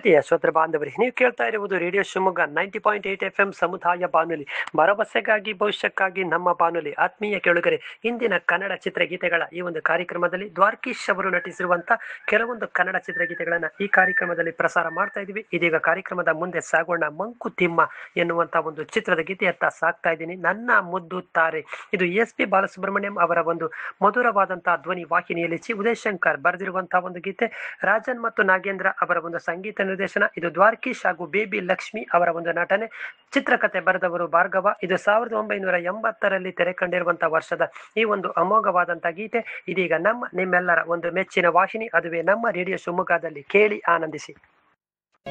ಪ್ರೀತಿಯ ಶ್ರೋತೃ ಬಾಂಧವರಿ ನೀವು ಕೇಳ್ತಾ ಇರುವುದು radio Shivamogga ninety point eight F M ಸಮುದಾಯ ಬಾನುಲಿ ಭರವಸೆಗಾಗಿ ಭವಿಷ್ಯಕ್ಕಾಗಿ ನಮ್ಮ ಬಾನುಲಿ ಆತ್ಮೀಯ ಕೇಳುಗರೆ ಇಂದಿನ ಕನ್ನಡ ಚಿತ್ರಗೀತೆಗಳ ಈ ಒಂದು ಕಾರ್ಯಕ್ರಮದಲ್ಲಿ ದ್ವಾರ್ಕೀಶ್ ಅವರು ನಟಿಸಿರುವಂತ ಕೆಲವೊಂದು ಕನ್ನಡ ಚಿತ್ರಗೀತೆಗಳನ್ನ ಈ ಕಾರ್ಯಕ್ರಮದಲ್ಲಿ ಪ್ರಸಾರ ಮಾಡ್ತಾ ಇದೀವಿ ಇದೀಗ ಕಾರ್ಯಕ್ರಮದ ಮುಂದೆ ಸಾಗೋಣ ಮಂಕುತಿಮ್ಮ ಎನ್ನುವಂತ ಒಂದು ಚಿತ್ರದ ಗೀತೆಯತ್ತ ಸಾಕ್ತಾ ಇದ್ದೀನಿ ನನ್ನ ಮುದ್ದು ತಾರೆ ಇದು ಎಸ್ ಪಿ ಬಾಲಸುಬ್ರಹ್ಮಣ್ಯಂ ಅವರ ಒಂದು ಮಧುರವಾದಂತಹ ಧ್ವನಿ ವಾಹಿನಿಯಲ್ಲಿ ಚಿ ಉದಯ್ ಶಂಕರ್ ಬರೆದಿರುವಂತಹ ಒಂದು ಗೀತೆ ರಾಜನ್ ಮತ್ತು ನಾಗೇಂದ್ರ ಅವರ ಒಂದು ಸಂಗೀತ ನಿರ್ದೇಶನ ಇದು ದ್ವಾರಕೀಶ್ ಹಾಗೂ ಬೇಬಿ ಲಕ್ಷ್ಮಿ ಅವರ ಒಂದು ನಟನೆ ಚಿತ್ರಕಥೆ ಬರೆದವರು ಭಾರ್ಗವ ಇದು ಸಾವಿರದ ಒಂಬೈನೂರ ಎಂಬತ್ತರಲ್ಲಿ ತೆರೆ ಕಂಡಿರುವಂತಹ ವರ್ಷದ ಈ ಒಂದು ಅಮೋಘವಾದಂತಹ ಗೀತೆ ಇದೀಗ ನಮ್ಮ ನಿಮ್ಮೆಲ್ಲರ ಒಂದು ಮೆಚ್ಚಿನ ವಾಹಿನಿ ಅದುವೇ ನಮ್ಮ ರೇಡಿಯೋ ಶಿವಮೊಗ್ಗದಲ್ಲಿ ಕೇಳಿ ಆನಂದಿಸಿ